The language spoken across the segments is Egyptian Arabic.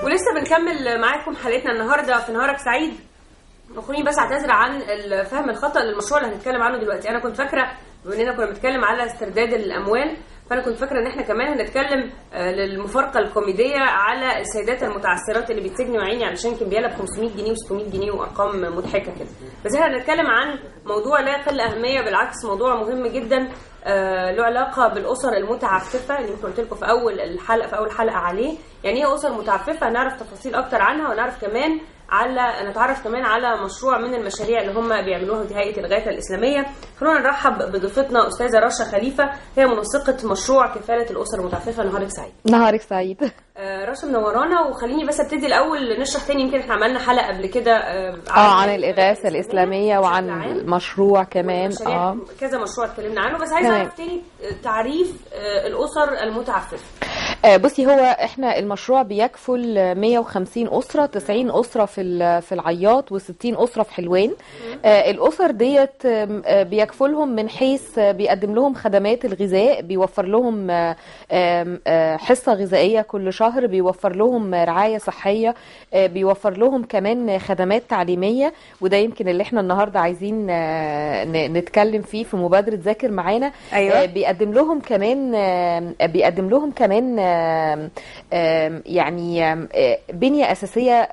ولسه بنكمل معاكم حلقتنا النهارده في نهارك سعيد اخواني بس اعتذر عن الفهم الخطا للمشروع اللي هنتكلم عنه دلوقتي انا كنت فاكره بما اننا كنا بنتكلم على استرداد الاموال فانا كنت فاكره ان احنا كمان هنتكلم آه، للمفارقه الكوميديه على السيدات المتعثرات اللي بيتسجنوا عيني علشان كمبياله ب 500 جنيه و600 جنيه وارقام مضحكه كده بس احنا هنتكلم عن موضوع لا يقل اهميه بالعكس موضوع مهم جدا آه، له علاقه بالاسر المتعففه اللي يمكن قلت لكم في اول الحلقه في اول حلقه عليه يعني ايه اسر متعففه هنعرف تفاصيل اكتر عنها ونعرف كمان على نتعرف كمان على مشروع من المشاريع اللي هم بيعملوها في هيئه الغايه الاسلاميه خلونا نرحب بضيفتنا استاذه رشا خليفه هي منسقه مشروع كفاله الاسر المتعففه نهارك سعيد نهارك سعيد آه، رشا منورانا وخليني بس ابتدي الاول نشرح تاني يمكن احنا عملنا حلقه قبل كده آه، اه عن الاغاثه الاسلاميه بشكل وعن عام. المشروع كمان مشاريع- اه كذا مشروع اتكلمنا عنه بس عايزه تمام. اعرف تاني آه، تعريف آه، الاسر المتعففه آه، بصي هو احنا المشروع بيكفل 150 اسره 90 اسره في ال- في العياط و60 اسره في حلوان آه، الاسر ديت آم، آه، بيكفلهم من حيث آه، بيقدم لهم خدمات الغذاء بيوفر لهم آه، آم، آه، حصه غذائيه كل شهر بيوفر لهم رعايه صحيه آه، بيوفر لهم كمان خدمات تعليميه وده يمكن اللي احنا النهارده عايزين آه، ن- نتكلم فيه في مبادره ذاكر معانا أيوة. آه، بيقدم لهم كمان آم، بيقدم لهم كمان آم، آم، يعني آم، آه، بنية أساسية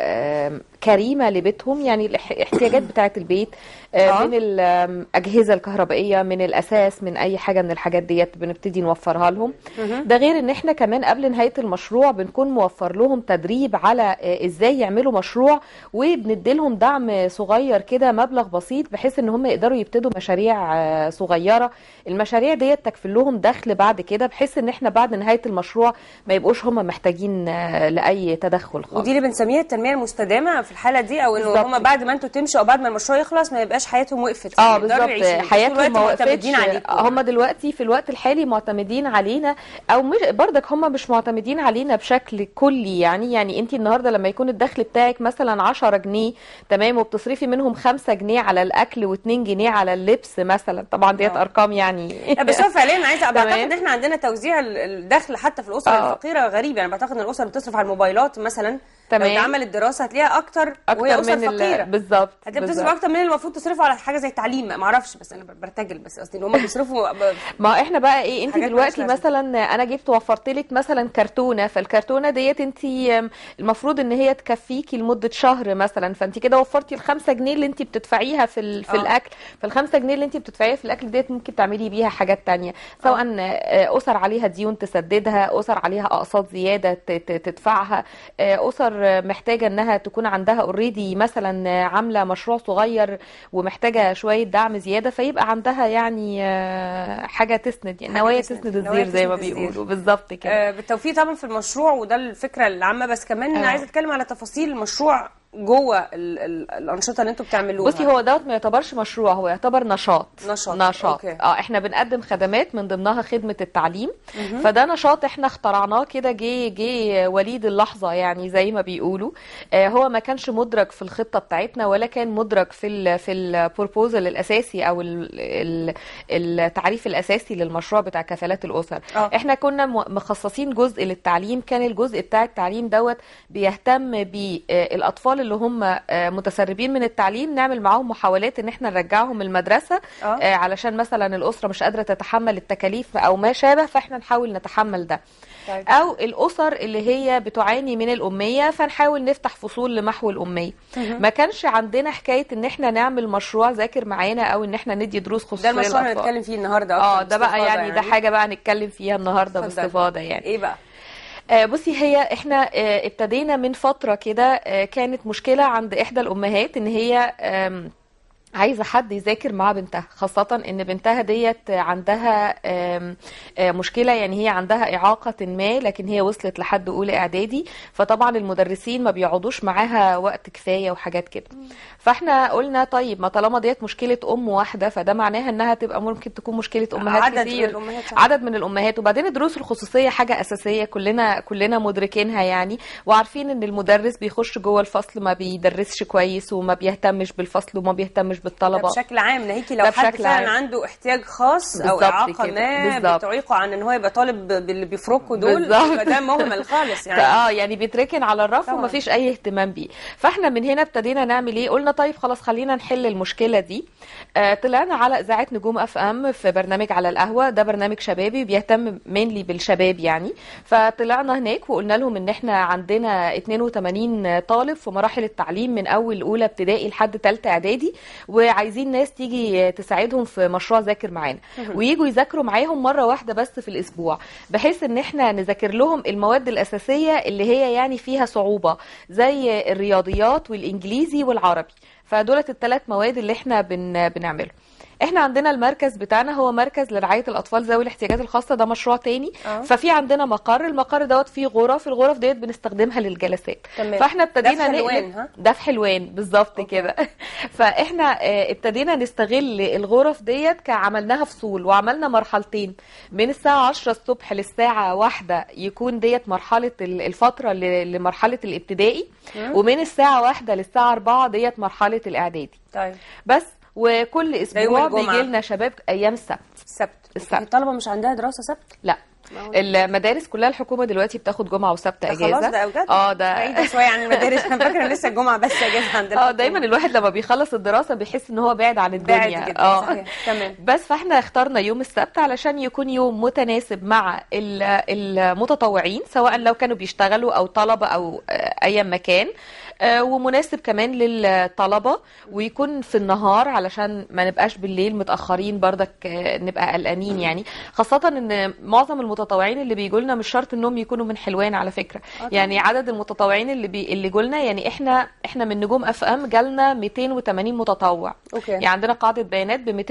آم، كريمة لبيتهم يعني الاح- الاحتياجات بتاعة البيت آه، آه. من الأجهزة الكهربائية من الأساس من أي حاجة من الحاجات ديت بنبتدي نوفرها لهم ده غير ان احنا كمان قبل نهاية المشروع بنكون موفر لهم تدريب على آه، ازاي يعملوا مشروع وبندي لهم دعم صغير كده مبلغ بسيط بحيث ان هم يقدروا يبتدوا مشاريع آه، صغيرة المشاريع ديت تكفل لهم دخل بعد كده بحيث ان احنا بعد نهاية المشروع ما يبقوش هم محتاجين آه، لأي تدخل خالص ودي اللي بنسميها التنميه المستدامه في الحاله دي او انه بالظبط. هم بعد ما انتوا تمشوا او بعد ما المشروع يخلص ما يبقاش حياتهم وقفت اه يقدروا بالظبط يعيشوا. طول حياتهم الوقت ما معتمدين وقفتش عليكم هم دلوقتي في الوقت الحالي معتمدين علينا او مش برضك هم مش معتمدين علينا بشكل كلي يعني يعني انت النهارده لما يكون الدخل بتاعك مثلا 10 جنيه تمام وبتصرفي منهم 5 جنيه على الاكل و2 جنيه على اللبس مثلا طبعا ديت آه. ارقام يعني لا، بس هو فعليا انا عايزه تمام. بعتقد ان احنا عندنا توزيع ال- الدخل حتى في الاسر آه. الفقيره غريب يعني بعتقد ان الاسر بتصرف على الموبايلات مثلا تمام. لو اتعملت دراسه هتلاقيها اكتر, وهي اكتر اسر من ال- فقيره بالظبط هتبقى بتصرف بالظبط. اكتر من اللي المفروض تصرفوا على حاجه زي التعليم ما اعرفش بس انا برتجل بس قصدي ان هم بيصرفوا ب- ما احنا بقى ايه انت حاجات دلوقتي مالهاش لازمة. مثلا انا جبت وفرت لك مثلا كرتونه فالكرتونه ديت انت المفروض ان هي تكفيكي لمده شهر مثلا فانت كده وفرتي الخمسة جنيه اللي انت بتدفعيها في ال... في آه. الاكل فالخمسة جنيه اللي انت بتدفعيها في الاكل ديت ممكن تعملي بيها حاجات تانية سواء آه، اسر عليها ديون تسددها اسر عليها اقساط زياده ت- ت- تدفعها آه، اسر محتاجه انها تكون عندها اوريدي مثلا عامله مشروع صغير ومحتاجه شويه دعم زياده فيبقى عندها يعني آه، حاجه تسند يعني حاجة نوايا تسند. تسند نوايا الزير زي ما تسند الزير. بيقولوا بالظبط كده آه، بالتوفيق طبعا في المشروع وده الفكره العامه بس كمان انا آه. عايزه اتكلم على تفاصيل المشروع جوه ال ال الانشطه اللي انتوا بتعملوها بصي هو دوت ما يعتبرش مشروع هو يعتبر نشاط نشاط، نشاط أوكي. اه احنا بنقدم خدمات من ضمنها خدمه التعليم فده نشاط احنا اخترعناه كده جه جه وليد اللحظه يعني زي ما بيقولوا آه هو ما كانش مدرج في الخطه بتاعتنا ولا كان مدرج في ال في البروبوزل الاساسي او ال ال التعريف الاساسي للمشروع بتاع كفالات الاسر آه. احنا كنا م- مخصصين جزء للتعليم كان الجزء بتاع التعليم دوت بيهتم بالاطفال اللي هم آه، متسربين من التعليم نعمل معاهم محاولات ان احنا نرجعهم المدرسه آه. آه، علشان مثلا الاسره مش قادره تتحمل التكاليف او ما شابه فاحنا نحاول نتحمل ده طيب. او الاسر اللي هي بتعاني من الاميه فنحاول نفتح فصول لمحو الاميه ما كانش عندنا حكايه ان احنا نعمل مشروع ذاكر معانا او ان احنا ندي دروس ده خصوصيه المشروع اللي للأطفال. هنتكلم فيه النهارده اه أكتر ده بقى باستفاضة يعني ده حاجه بقى نتكلم فيها النهارده اتفضلي. باستفاضه يعني ايه بقى آه، بصي هي احنا آه، ابتدينا من فترة كده آه، كانت مشكلة عند احدى الامهات ان هي آم، عايزه حد يذاكر مع بنتها خاصه ان بنتها ديت عندها آم، آه، مشكله يعني هي عندها اعاقه ما لكن هي وصلت لحد اولى اعدادي فطبعا المدرسين ما بيقعدوش معاها وقت كفايه وحاجات كده فاحنا قلنا طيب ما طالما ديت مشكله ام واحده فده معناها انها تبقى ممكن تكون مشكله امهات عدد من كتير الأمهات صح. عدد من الامهات وبعدين الدروس الخصوصيه حاجه اساسيه كلنا كلنا مدركينها يعني وعارفين ان المدرس بيخش جوه الفصل ما بيدرسش كويس وما بيهتمش بالفصل وما بيهتمش مش ده بالطلبه بشكل عام ناهيكي لو ده حد بشكل فعلا عام. عنده احتياج خاص او بالظبط اعاقه كده، ما بالظبط. بتعيقه عن ان هو يبقى طالب باللي بيفركوا دول بالظبط. يبقى ده مهمل خالص يعني اه يعني بيتركن على الرف طبعاً. ومفيش اي اهتمام بيه فاحنا من هنا ابتدينا نعمل ايه قلنا طيب خلاص خلينا نحل المشكله دي آه طلعنا على اذاعه نجوم اف ام في برنامج على القهوه ده برنامج شبابي بيهتم مينلي بالشباب يعني فطلعنا هناك وقلنا لهم ان احنا عندنا 82 طالب في مراحل التعليم من اول اولى ابتدائي لحد ثالثه اعدادي وعايزين ناس تيجي تساعدهم في مشروع ذاكر معانا ويجوا يذاكروا معاهم مره واحده بس في الاسبوع بحيث ان احنا نذاكر لهم المواد الاساسيه اللي هي يعني فيها صعوبه زي الرياضيات والانجليزي والعربي فدولت الثلاث مواد اللي احنا بن بنعملهم احنا عندنا المركز بتاعنا هو مركز لرعايه الاطفال ذوي الاحتياجات الخاصه ده مشروع تاني آه. ففي عندنا مقر المقر دوت فيه غرف الغرف ديت بنستخدمها للجلسات تمام. فاحنا ابتدينا ده في حلوان، نقلب- ها؟ ده في حلوان بالظبط أوكي. كده فاحنا آه، ابتدينا نستغل الغرف ديت كعملناها فصول وعملنا مرحلتين من الساعه 10 الصبح للساعه واحدة يكون ديت مرحله ال- الفتره ل- لمرحله الابتدائي ومن الساعه واحدة للساعه 4 ديت مرحله الاعدادي طيب بس وكل يوم اسبوع الجمعة. بيجي لنا شباب ايام السبت السبت السبت. الطلبه مش عندها دراسه سبت لا ما هو- المدارس كلها الحكومه دلوقتي بتاخد جمعه وسبت ده اجازه خلاص ده بجد اه ده بعيده شويه عن المدارس انا فاكره لسه الجمعه بس اجازه عند اه الحكومة. دايما الواحد لما بيخلص الدراسه بيحس ان هو بعد عن الدنيا بعد جدا اه صحيح تمام بس فاحنا اخترنا يوم السبت علشان يكون يوم متناسب مع ال- المتطوعين سواء لو كانوا بيشتغلوا او طلبه او آه، اي مكان آه، ومناسب كمان للطلبه ويكون في النهار علشان ما نبقاش بالليل متاخرين بردك آه، نبقى قلقانين يعني خاصه ان معظم المتطوعين اللي بيجوا لنا مش شرط انهم يكونوا من حلوان على فكره طبعاً. يعني عدد المتطوعين اللي بي اللي جولنا يعني احنا احنا من نجوم اف ام جالنا 280 متطوع اوكي يعني عندنا قاعده بيانات ب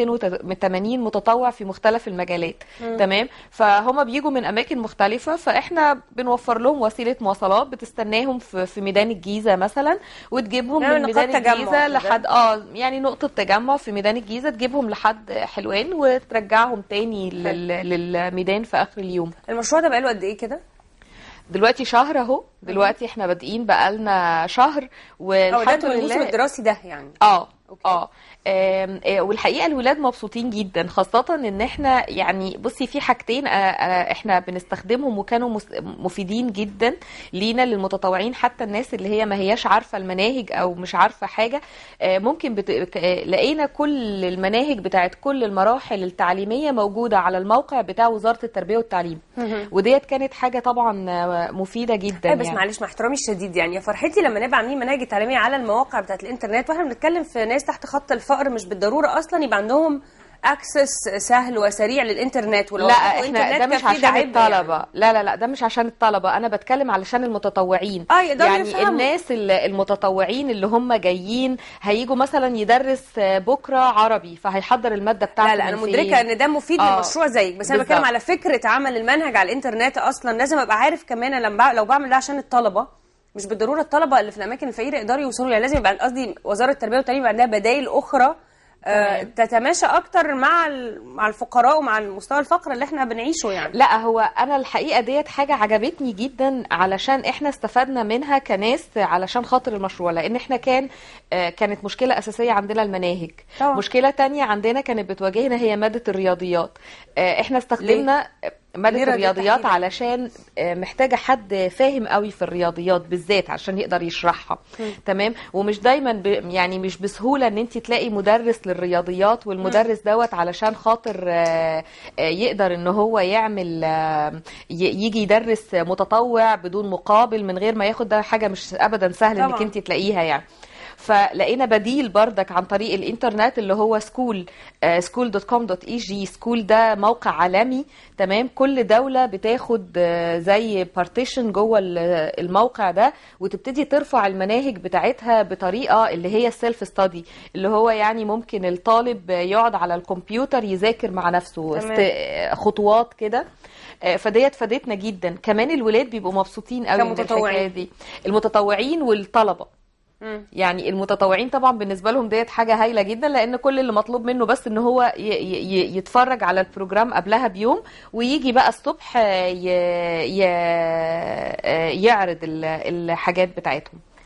280 متطوع في مختلف المجالات تمام فهم بيجوا من اماكن مختلفه فاحنا بنوفر لهم وسيله مواصلات بتستناهم في في ميدان الجيزه مثلا وتجيبهم نعمل من ميدان نقاط تجمع الجيزه كده. لحد اه يعني نقطه تجمع في ميدان الجيزه تجيبهم لحد حلوان وترجعهم تاني لل... للميدان في اخر اليوم المشروع ده بقاله قد ايه كده؟ دلوقتي شهر اهو دلوقتي احنا بادئين بقالنا شهر او والحمد ده الموسم لله الدراسي ده يعني اه أوكي. اه آم، آه، والحقيقه الولاد مبسوطين جدا خاصه ان احنا يعني بصي في حاجتين آه، آه، احنا بنستخدمهم وكانوا مس- مفيدين جدا لينا للمتطوعين حتى الناس اللي هي ما هياش عارفه المناهج او مش عارفه حاجه آه، ممكن بت... ك- آه، لقينا كل المناهج بتاعت كل المراحل التعليميه موجوده على الموقع بتاع وزاره التربيه والتعليم وديت كانت حاجه طبعا آه، مفيده جدا أي بس يعني. معلش مع احترامي الشديد يعني يا فرحتي لما نبقى عاملين مناهج تعليميه على المواقع بتاعت الانترنت واحنا بنتكلم في ناس تحت خط الفقر مش بالضروره اصلا يبقى عندهم اكسس سهل وسريع للانترنت ولو لا عندكم احنا إنترنت ده كان مش في عشان عبء الطلبه يعني. لا لا لا ده مش عشان الطلبه انا بتكلم علشان المتطوعين اه يقدروا يعني يفهموا. الناس ال- المتطوعين اللي هم جايين هيجوا مثلا يدرس بكره عربي فهيحضر الماده بتاعته لا لا انا من مدركه فين. ان ده مفيد آه. للمشروع زيك بس انا بالظبط. بتكلم على فكره عمل المنهج على الانترنت اصلا لازم ابقى عارف كمان أنا لما بع- لو بعمل ده عشان الطلبه مش بالضروره الطلبه اللي في الاماكن الفقيره يقدروا يوصلوا يعني لازم يبقى قصدي وزاره التربيه والتعليم يبقى عندها بدائل اخرى آه تمام. تتماشى اكتر مع ال- مع الفقراء ومع مستوى الفقر اللي احنا بنعيشه يعني لا هو انا الحقيقه ديت حاجه عجبتني جدا علشان احنا استفدنا منها كناس علشان خاطر المشروع لان احنا كان آه، كانت مشكله اساسيه عندنا المناهج طبعا. مشكله تانية عندنا كانت بتواجهنا هي ماده الرياضيات آه، احنا استخدمنا ليه ماده رياضيات الرياضيات تحديداً؟ علشان آه، محتاجه حد فاهم قوي في الرياضيات بالذات عشان يقدر يشرحها تمام ومش دايما ب... يعني مش بسهوله ان انت تلاقي مدرس للرياضيات والمدرس دوت علشان خاطر آه، آه، يقدر ان هو يعمل آه، ي- يجي يدرس متطوع بدون مقابل من غير ما ياخد ده حاجه مش ابدا سهل انك طبعاً. انت تلاقيها يعني فلقينا بديل بردك عن طريق الانترنت اللي هو سكول سكول دوت كوم دوت اي جي سكول ده موقع عالمي تمام كل دوله بتاخد آه، زي بارتيشن جوه ال- الموقع ده وتبتدي ترفع المناهج بتاعتها بطريقه اللي هي السيلف ستادي اللي هو يعني ممكن الطالب يقعد على الكمبيوتر يذاكر مع نفسه تمام. است- خطوات كده آه، فديت فادتنا جدا كمان الولاد بيبقوا مبسوطين قوي من كمتطوعين. الحكايه دي المتطوعين والطلبه مم. يعني المتطوعين طبعا بالنسبه لهم ديت حاجه هايله جدا لان كل اللي مطلوب منه بس ان هو ي- ي- يتفرج على البروجرام قبلها بيوم ويجي بقى الصبح ي- ي- يعرض ال- الحاجات بتاعتهم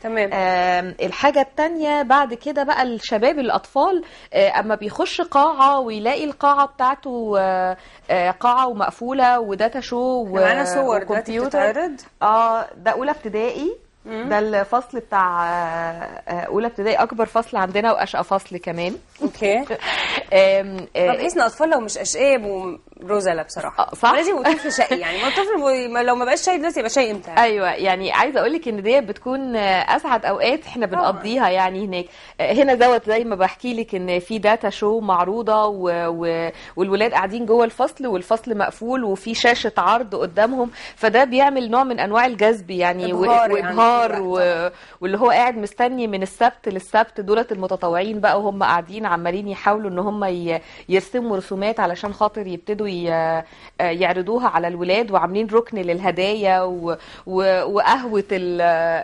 تمام. آم، الحاجة التانية بعد كده بقى الشباب الأطفال آه، أما بيخش قاعة ويلاقي القاعة بتاعته آه، آه، قاعة ومقفولة وداتا شو إحنا معانا صور دلوقتي وكمبيوتر بتتعرض اه ده أولى ابتدائي ده الفصل بتاع آه، آه، أولى ابتدائي أكبر فصل عندنا وأشقى فصل كمان اوكي آم، طب آه، بحيث ان الاطفال لو مش اشقياء يبقوا رزله بصراحه آه، صح. لازم يبقوا طفل شقي يعني ما الطفل بي- ما- لو ما بقاش شقي دلوقتي يبقى شقي امتى ايوه يعني عايزه اقول لك ان دي بتكون آه، اسعد اوقات احنا بنقضيها يعني هناك آه، هنا دوت زي ما بحكي لك ان في داتا شو معروضه و... و... والولاد قاعدين جوه الفصل والفصل مقفول وفي شاشه عرض قدامهم فده بيعمل نوع من انواع الجذب يعني و... إبهار يعني وابهار في و... الوقت. واللي هو قاعد مستني من السبت للسبت دولت المتطوعين بقى وهم قاعدين عمالين يحاولوا ان هم ي... يرسموا رسومات علشان خاطر يبتدوا ي... آه، يعرضوها على الولاد وعاملين ركن للهدايا و... و... وقهوة ال...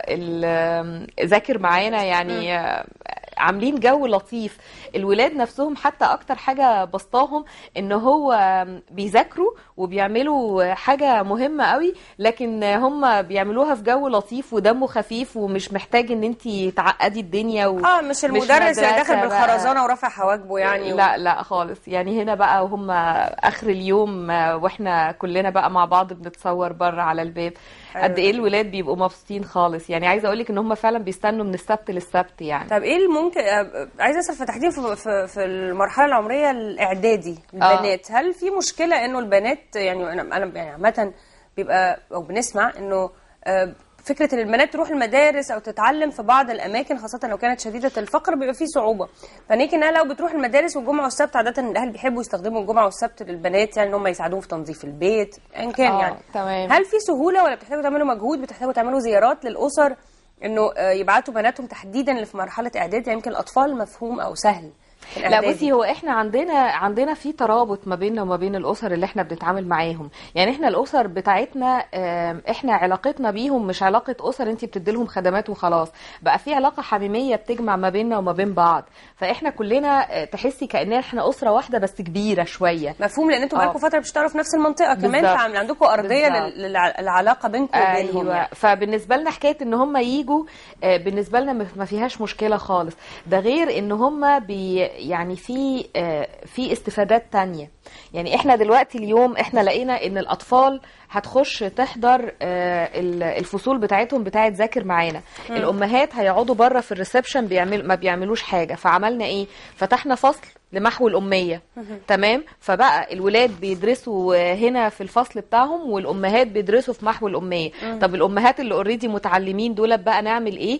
ال... ذاكر معانا يعني آه، عاملين جو لطيف الولاد نفسهم حتى اكتر حاجة بسطاهم ان هو بيذاكروا وبيعملوا حاجة مهمة قوي لكن هم بيعملوها في جو لطيف ودمه خفيف ومش محتاج ان انت تعقدي الدنيا و... اه مش المدرس اللي داخل مدرسة بقى. بالخرزانه ورافع حواجبه يعني و... لا لا خالص يعني هنا بقى وهم اخر اليوم آه، واحنا كلنا بقى مع بعض بنتصور بره على الباب حلو. قد ايه الولاد بيبقوا مبسوطين خالص يعني عايزه اقول لك ان هم فعلا بيستنوا من السبت للسبت يعني طب ايه اللي ممكن آه، عايزه اسال في تحديدا في, في, في المرحله العمريه الاعدادي البنات هل في مشكله انه البنات يعني انا انا يعني عامه بيبقى او بنسمع انه آه، فكره ان البنات تروح المدارس او تتعلم في بعض الاماكن خاصه لو كانت شديده الفقر بيبقى فيه صعوبه فنيجي انها لو بتروح المدارس والجمعه والسبت عاده الاهل بيحبوا يستخدموا الجمعه والسبت للبنات يعني ان هم يساعدوهم في تنظيف البيت ان كان آه، يعني تمام. هل في سهوله ولا بتحتاجوا تعملوا مجهود بتحتاجوا تعملوا زيارات للاسر انه آه، يبعتوا بناتهم تحديدا اللي في مرحله اعداد يعني يمكن الاطفال مفهوم او سهل في لا الإعدادي. بصي هو احنا عندنا عندنا في ترابط ما بيننا وما بين الاسر اللي احنا بنتعامل معاهم يعني احنا الاسر بتاعتنا آم، احنا علاقتنا بيهم مش علاقه اسر انت بتدي لهم خدمات وخلاص بقى في علاقه حميميه بتجمع ما بيننا وما بين بعض فاحنا كلنا آه، تحسي كاننا احنا اسره واحده بس كبيره شويه مفهوم لان انتوا آه. بقالكم فتره بتشتغلوا في نفس المنطقه كمان بالظبط. فعامل عندكم ارضيه بالظبط. لل- للع- للعلاقه بينكم وبينهم ايوه يعني. فبالنسبه لنا حكايه ان هم يجوا آه، بالنسبه لنا ما- ما فيهاش مشكله خالص ده غير ان هم بي يعني في آه، في استفادات تانية يعني احنا دلوقتي اليوم احنا لقينا ان الاطفال هتخش تحضر آه، ال- الفصول بتاعتهم بتاعت ذاكر معانا الامهات هيقعدوا بره في الريسبشن بيعمل ما بيعملوش حاجه فعملنا ايه فتحنا فصل لمحو الأمية تمام فبقى الولاد بيدرسوا هنا في الفصل بتاعهم والأمهات بيدرسوا في محو الأمية طب الأمهات اللي اوريدي متعلمين دول بقى نعمل إيه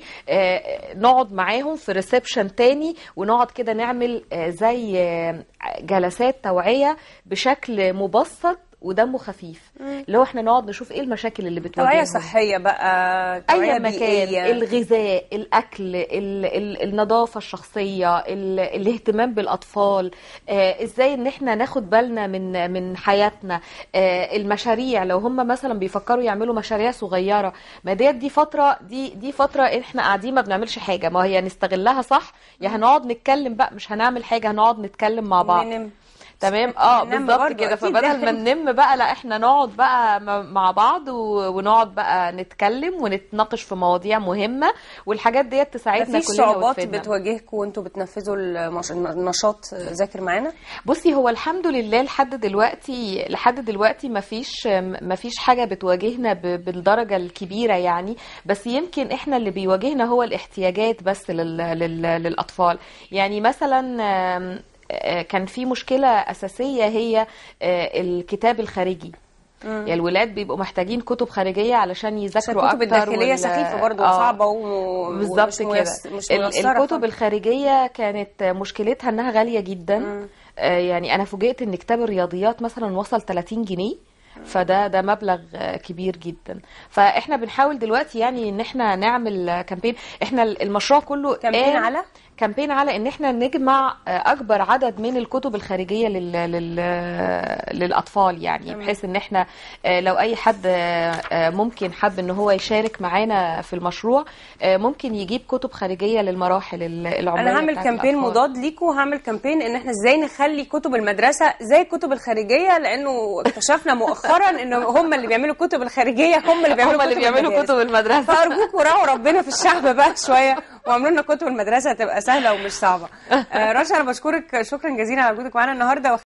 آه نقعد معاهم في ريسبشن تاني ونقعد كده نعمل آه زي آه جلسات توعية بشكل مبسط ودمه خفيف اللي هو احنا نقعد نشوف ايه المشاكل اللي بتواجههم توعيه صحيه بقى توعيه اي مكان بيئية. الغذاء الاكل ال ال النظافه الشخصيه ال الاهتمام بالاطفال آه ازاي ان احنا ناخد بالنا من من حياتنا آه المشاريع لو هم مثلا بيفكروا يعملوا مشاريع صغيره ما ديت دي فتره دي دي فتره احنا قاعدين ما بنعملش حاجه ما هي نستغلها صح يا هنقعد نتكلم بقى مش هنعمل حاجه هنقعد نتكلم مع بعض ننم. تمام اه ننام بالظبط برضه كده أكيد فبدل يعني. ما ننم بقى لا احنا نقعد بقى م- مع بعض و- ونقعد بقى نتكلم ونتناقش في مواضيع مهمة والحاجات ديت تساعدنا مفيش كلنا صعوبات وتفيدنا بتواجهكم وانتوا بتنفذوا المش... النشاط ذاكر معانا بصي هو الحمد لله لحد دلوقتي لحد دلوقتي مفيش مفيش حاجة بتواجهنا ب- بالدرجة الكبيرة يعني بس يمكن احنا اللي بيواجهنا هو الاحتياجات بس لل لل للأطفال يعني مثلا آم، آه، كان في مشكلة أساسية هي آه، الكتاب الخارجي يعني الولاد بيبقوا محتاجين كتب خارجية علشان يذاكروا الكتب أكتر الداخليه وال- سخيفه برضه آه. صعبه و... بالظبط ومش كده ميس- مش ال- ميسرة الكتب خالص. الخارجية كانت مشكلتها انها غالية جدا آه، يعني انا فوجئت ان كتاب الرياضيات مثلا وصل 30 جنيه فده ده مبلغ آه، كبير جدا فاحنا بنحاول دلوقتي يعني ان احنا نعمل آه، كامبين احنا المشروع كله كامبين قام- على؟ كامبين على ان احنا نجمع آه، اكبر عدد من الكتب الخارجيه لل... لل... للاطفال يعني بحيث ان احنا آه، لو اي حد آه، آه، ممكن حب ان هو يشارك معانا في المشروع آه، ممكن يجيب كتب خارجيه للمراحل ال- العمريه انا هعمل بتاعت كامبين الأطفال. مضاد ليكوا وهعمل كامبين ان احنا ازاي نخلي كتب المدرسه زي الكتب الخارجيه لانه اكتشفنا مؤخرا ان هم اللي بيعملوا الكتب الخارجيه هم اللي بيعملوا هم اللي كتب بيعملوا المدارس. كتب المدرسه فارجوكوا راعوا ربنا في الشعب بقى شويه واعملوا لنا كتب المدرسه تبقى سهله ومش صعبه آه، رشا انا بشكرك شكرا جزيلا على وجودك معانا النهارده